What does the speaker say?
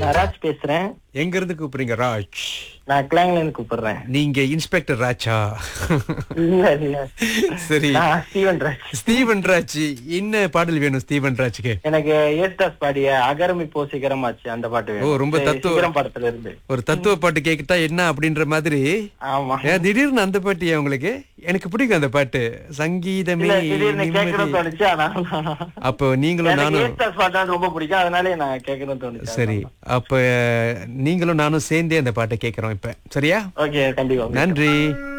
நான் ராஜ் பேசுறேன் எங்க இருந்து கூப்பிடுறீங்க ராஜ் நான் கிளாங்ல இருந்து கூப்பிடுறேன் நீங்க இன்ஸ்பெக்டர் ராஜா இல்ல இல்ல சரி நான் ஸ்டீவன் ராஜ் ஸ்டீவன் ராஜ் என்ன பாடல் வேணும் ஸ்டீவன் ராஜ்க்கு எனக்கு ஏஸ்தாஸ் பாடிய அகரம் இப்போ சிகரமாச்சு அந்த பாட்டு வேணும். ஓ, ரொம்ப சரி, தத்துவ- சிகரம் படத்துல இருந்து ஒரு தத்துவ பாட்டு கேக்கிட்டா என்ன அப்படின்ற மாதிரி ஆமா ஏன் திடீர்னு அந்த பாட்டியா உங்களுக்கு எனக்கு பிடிக்கும் அந்த பாட்டு சங்கீதமே இல்ல திடீர்னு நிம்மதி. கேட்கணும்னு தோணுச்சு ஆனா அப்போ நீங்களும் எனக்கு நானும் ஏஸ்தாஸ் பாட்டு ரொம்ப பிடிக்கும் அதனாலே நான் கேட்கணும்னு தோணுச்சு சரி அப்ப நீங்களும் நானும் சேர்ந்தே அந்த பாட்டை கேட்கிறோம் இப்ப சரியா ஓகே கண்டிப்பா நன்றி